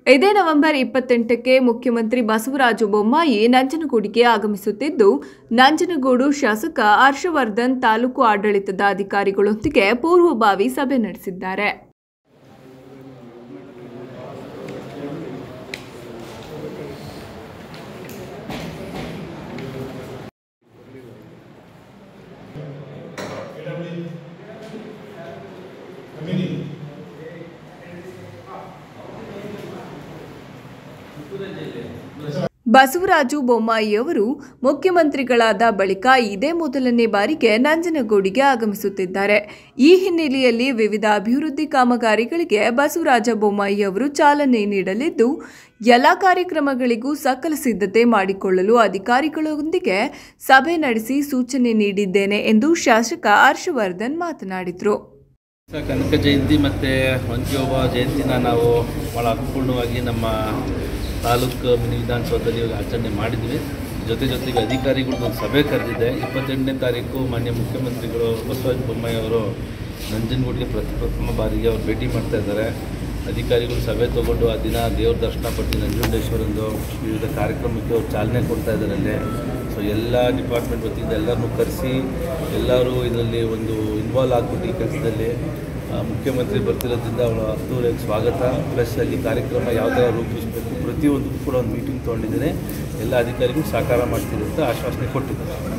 ಇದೇ ನವೆಂಬರ್ ಇಪ್ಪತ್ತೆಂಟಕ್ಕೆ ಮುಖ್ಯಮಂತ್ರಿ ಬಸವರಾಜ ಬೊಮ್ಮಾಯಿ ನಂಜನಗೂಡಿಗೆ ಆಗಮಿಸುತ್ತಿದ್ದು ನಂಜನಗೂಡು ಶಾಸಕ ಹರ್ಷವರ್ಧನ್ ತಾಲೂಕು ಆಡಳಿತದ ಅಧಿಕಾರಿಗಳೊಂದಿಗೆ ಪೂರ್ವಭಾವಿ ಸಭೆ ನಡೆಸಿದ್ದಾರೆ ಬಸವರಾಜು ಬೊಮ್ಮಾಯಿಯವರು ಮುಖ್ಯಮಂತ್ರಿಗಳಾದ ಬಳಿಕ ಇದೇ ಮೊದಲನೇ ಬಾರಿಗೆ ನಂಜನಗೂಡಿಗೆ ಆಗಮಿಸುತ್ತಿದ್ದಾರೆ ಈ ಹಿನ್ನೆಲೆಯಲ್ಲಿ ವಿವಿಧ ಅಭಿವೃದ್ಧಿ ಕಾಮಗಾರಿಗಳಿಗೆ ಬಸವರಾಜ ಬೊಮ್ಮಾಯಿಯವರು ಚಾಲನೆ ನೀಡಲಿದ್ದು ಎಲ್ಲ ಕಾರ್ಯಕ್ರಮಗಳಿಗೂ ಸಕಲ ಸಿದ್ಧತೆ ಮಾಡಿಕೊಳ್ಳಲು ಅಧಿಕಾರಿಗಳೊಂದಿಗೆ ಸಭೆ ನಡೆಸಿ ಸೂಚನೆ ನೀಡಿದ್ದೇನೆ ಎಂದು ಶಾಸಕ ಹರ್ಷವರ್ಧನ್ ಮಾತನಾಡಿದರು ಕನಕ ಜಯಂತಿ ಮತ್ತು ಹೊಂಜೋಬ ಜಯಂತಿನ ನಾವು ಭಾಳ ಅರ್ಥಪೂರ್ಣವಾಗಿ ನಮ್ಮ ತಾಲೂಕು ಮಿನಿ ವಿಧಾನಸೌಧದಲ್ಲಿ ಇವಾಗ ಆಚರಣೆ ಮಾಡಿದ್ವಿ ಜೊತೆ ಜೊತೆಗೆ ಅಧಿಕಾರಿಗಳು ಒಂದು ಸಭೆ ಕರೆದಿದೆ ಇಪ್ಪತ್ತೆಂಟನೇ ತಾರೀಕು ಮಾನ್ಯ ಮುಖ್ಯಮಂತ್ರಿಗಳು ಬಸವರಾಜ ಬೊಮ್ಮಾಯಿ ಅವರು ನಂಜನಗೂಡಿಗೆ ಪ್ರಥಮ ಬಾರಿಗೆ ಅವ್ರು ಭೇಟಿ ಮಾಡ್ತಾ ಇದ್ದಾರೆ ಅಧಿಕಾರಿಗಳು ಸಭೆ ತೊಗೊಂಡು ಆ ದಿನ ದೇವ್ರ ದರ್ಶನ ಪಟ್ಟು ನಂಜುಂಡೇಶ್ವರಂದು ವಿವಿಧ ಕಾರ್ಯಕ್ರಮಕ್ಕೆ ಅವ್ರು ಚಾಲನೆ ಕೊಡ್ತಾ ಇದ್ದಾರೆ ಅಲ್ಲೇ ಸೊ ಎಲ್ಲ ಡಿಪಾರ್ಟ್ಮೆಂಟ್ ವತಿಯಿಂದ ಎಲ್ಲರನ್ನೂ ಕರೆಸಿ ಎಲ್ಲರೂ ಇದರಲ್ಲಿ ಒಂದು ಇನ್ವಾಲ್ವ್ ಆಗಿಬಿಟ್ಟು ಈ ಕೆಲಸದಲ್ಲಿ ಆ, ಮುಖ್ಯಮಂತ್ರಿ ಬರ್ತಿರೋದ್ರಿಂದ ಅವರ ಅದ್ದೂರಿಯಾಗಿ ಸ್ವಾಗತ ಪ್ಲಸ್ ಅಲ್ಲಿ ಕಾರ್ಯಕ್ರಮ ಯಾವ ಥರ ರೂಪಿಸಬೇಕು ಪ್ರತಿಯೊಂದಕ್ಕೂ ಕೂಡ ಒಂದು ಮೀಟಿಂಗ್ ತೊಗೊಂಡಿದ್ದೇನೆ ಎಲ್ಲ ಅಧಿಕಾರಿಗಳು ಸಹಕಾರ ಮಾಡ್ತೀನಿ ಅಂತ ಆಶ್ವಾಸನೆ ಕೊಟ್ಟಿದ್ದಾರೆ